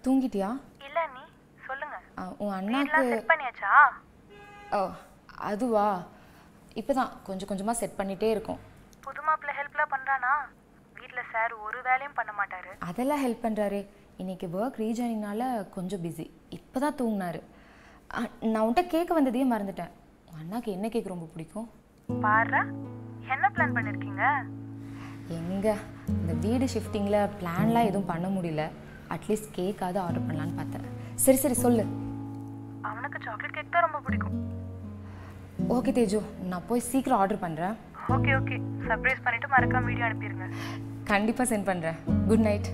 தூங்கிட்டியா இல்ல நீ சொல்லுங்க ஆ, உன் அண்ணாக்கு செட் பண்ணியாச்சா ஓ அதுவா இப்போ தான் கொஞ்சம் கொஞ்சமாக செட் பண்ணிகிட்டே இருக்கோம் புது மாப்பிள்ள ஹெல்ப்லாம் பண்றானா வீட்ல சார் ஒரு வேலையும் பண்ண மாட்டாரு அதெல்லாம் ஹெல்ப் பண்ணுறாரு இன்னைக்கு ஒர்க் ரீஜாயினால கொஞ்சம் பிஸி இப்போ தான் தூங்கினாரு ஆ, நான் உன்கிட்ட கேட்க வந்ததையே மறந்துட்டேன் உன் அண்ணாக்கு என்ன கேக் ரொம்ப பிடிக்கும் பாரு என்ன பிளான் பண்ணிருக்கீங்க எங்கே இந்த வீடு ஷிஃப்டிங்கில் பிளான்லாம் எதுவும் பண்ண முடியல அட்லீஸ்ட் கேக்காவது ஆர்டர் பண்ணலான்னு பார்த்தேன் சரி சரி சொல்லு அவனுக்கு சாக்லேட் கேக் தான் ரொம்ப பிடிக்கும் ஓகே தேஜு நான் போய் சீக்கிரம் ஆர்டர் பண்ணுறேன் ஓகே ஓகே சர்ப்ரைஸ் பண்ணிட்டு மறக்காம வீடியோ அனுப்பிடுங்க கண்டிப்பாக சென்ட் பண்ணுறேன் good night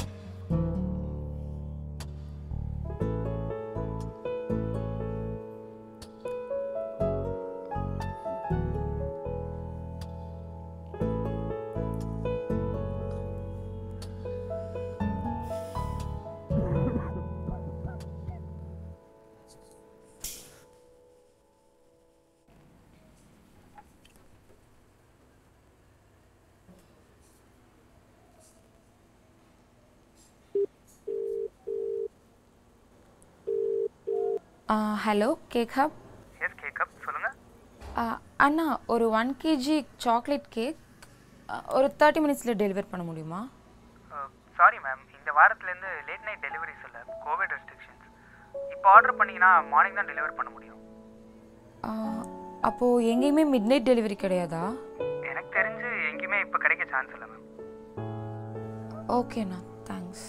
hello cake hub yes cake hub சொல்லுங்க அண்ணா ஒரு ஒன் கேஜி சாக்லேட் கேக் ஒரு தேர்ட்டி மினிட்ஸில் டெலிவர் பண்ண முடியுமா சாரி மேம் இந்த வாரத்துலேருந்து லேட் நைட் டெலிவரிஸ் இல்லை கோவிட் ரெஸ்ட்ரிக்ஷன்ஸ் இப்போ ஆர்டர் பண்ணீங்கன்னா மார்னிங் தான் டெலிவர் பண்ண முடியும் அப்போது எங்கேயுமே மிட் நைட் டெலிவரி கிடையாதா எனக்கு தெரிஞ்சு எங்கேயுமே இப்போ கிடைக்க சான்ஸ் இல்லை மேம் ஓகேண்ணா தேங்க்ஸ்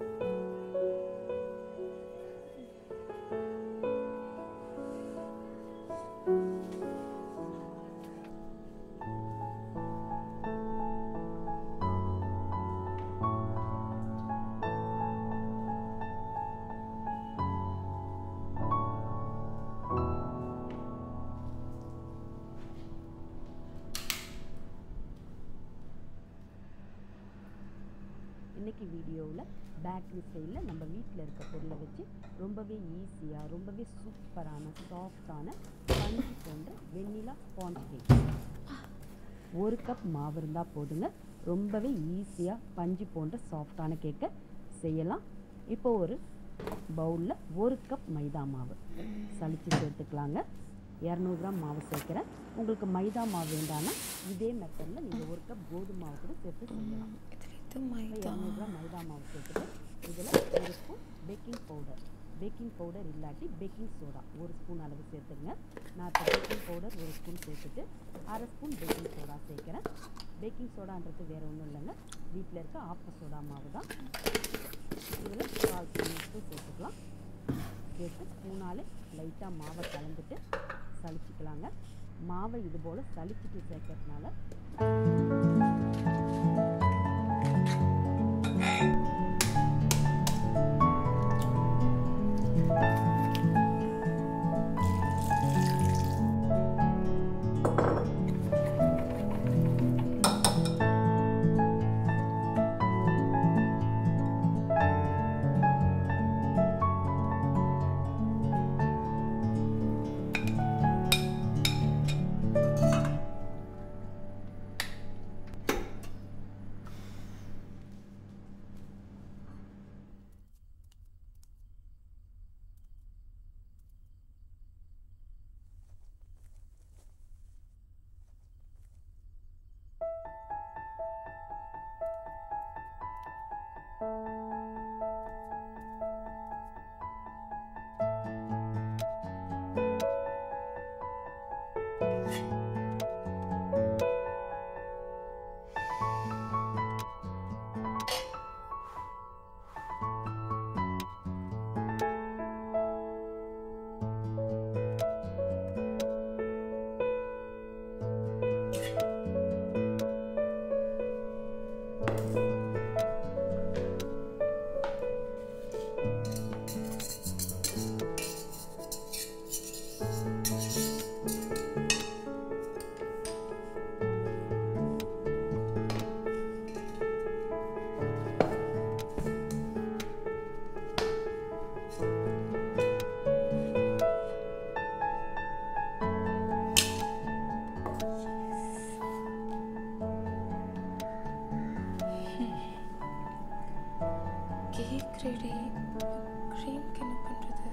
இன்னைக்கு வீடியோவில் பேக்கரி ஸ்டைலில் நம்ம வீட்டில் இருக்க பொருளை வச்சு ரொம்பவே ஈஸியாக ரொம்பவே சூப்பரான சாஃப்டான பஞ்சு போன்ற வெண்ணிலா ஸ்பாஞ்ச் கேக் ஒரு கப் மாவு இருந்தால் போதுங்க ரொம்பவே ஈஸியாக பஞ்சு போன்ற சாஃப்டான கேக்கை செய்யலாம் இப்போ ஒரு பவுலில் ஒரு கப் மைதா மாவு சலிச்சு சேர்த்துக்கலாங்க இரநூறு கிராம் மாவு சேர்க்குறேன் உங்களுக்கு மைதா மாவு வேண்டாம்னா இதே மெத்தடில் நீங்கள் ஒரு கப் கோதுமை மாவு கூட சேர்த்து செய்யலாம் இது மைதா இரநூறு கிராம் மைதா மாவு சேர்த்துட்டு இதில் ஒரு spoon baking powder baking powder இல்லாட்டி பேக்கிங் சோடா ஒரு ஸ்பூன் அளவு சேர்த்துங்க நான் இப்போ பேக்கிங் பவுடர் ஒரு ஸ்பூன் சேர்த்துட்டு அரை ஸ்பூன் பேக்கிங் சோடா சேர்க்குறேன் பேக்கிங் சோடான்றது வேறு ஒன்றும் இல்லைங்க வீட்டில் இருக்க ஆப்ப சோடா மாவு தான் இதில் கால் ஸ்பூன் உப்பு சேர்த்துக்கலாம் சேர்த்து ஸ்பூனாலே லைட்டாக மாவை கலந்துட்டு சலிச்சுக்கலாங்க மாவை இது போல் சலிச்சிட்டு சேர்க்கறதுனால கேக் ரெடி க்ரீம்க்கு என்ன பண்ணுறது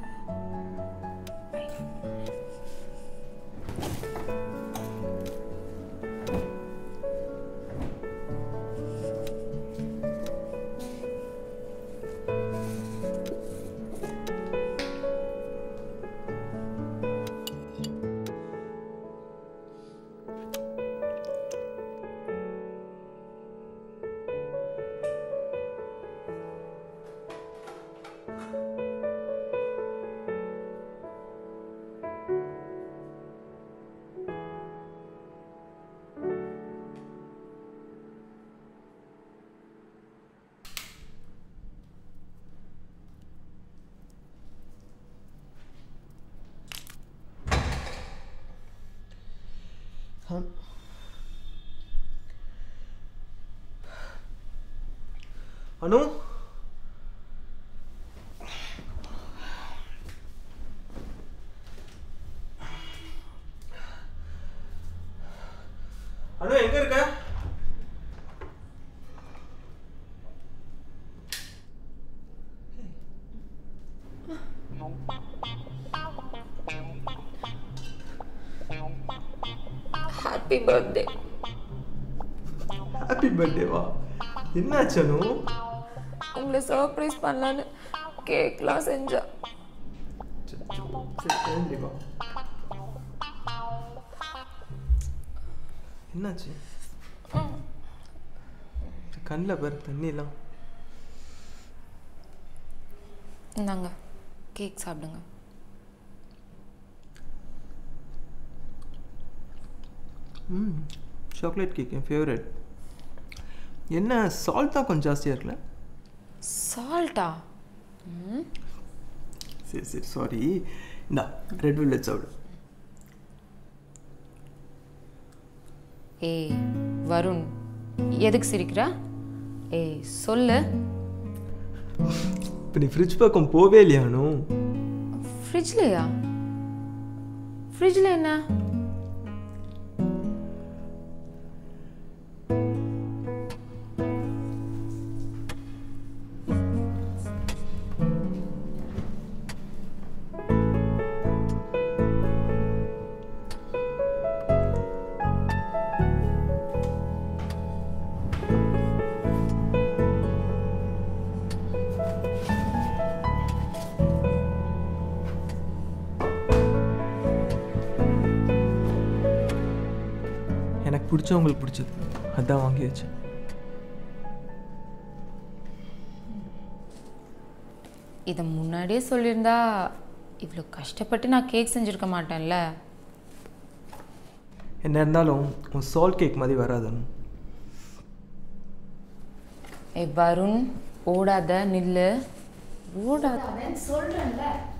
அனு அனு எங்க இருக்க ஹாப்பி பர்த்டே ஹாப்பி பர்த்டேவா என்னாச்சு அனு உங்களை சர்ப்ரைஸ் பண்ணலான்னு கேக்லாம் செஞ்சா அச்சச்சோ. சரி கிளம்பி வா என்னாச்சு கண்ணில் பாரு தண்ணிலாம் இந்தாங்க கேக் சாப்பிடுங்க ம் சாக்லேட் கேக் என் ஃபேவரட் என்ன சால்ட் தான் கொஞ்சம் ஜாஸ்தியாக இருக்குல்ல சால்ட்டா சரி சரி சாரி இந்தா ரெட் வெல்வெட் சாப்பிடு ஏய் வருண் எதுக்கு சிரிக்கிற ஏய் சொல்லு இப்போ நீ ஃப்ரிட்ஜ் பக்கம் போவே இல்லையானு ஃப்ரிட்ஜ்லையா ஃப்ரிட்ஜில் என்ன எனக்கு பிடிச்சவங்களுக்கு பிடிச்சது அதான் வாங்கி வச்சேன் இதை முன்னாடியே சொல்லியிருந்தா இவ்வளோ கஷ்டப்பட்டு நான் கேக் செஞ்சுருக்க மாட்டேன்ல என்ன இருந்தாலும் உன் சால்ட் கேக் மாதிரி வராதுன்னு ஏய் வருண் ஓடாத நில்லு ஓடாத சொல்றேன்ல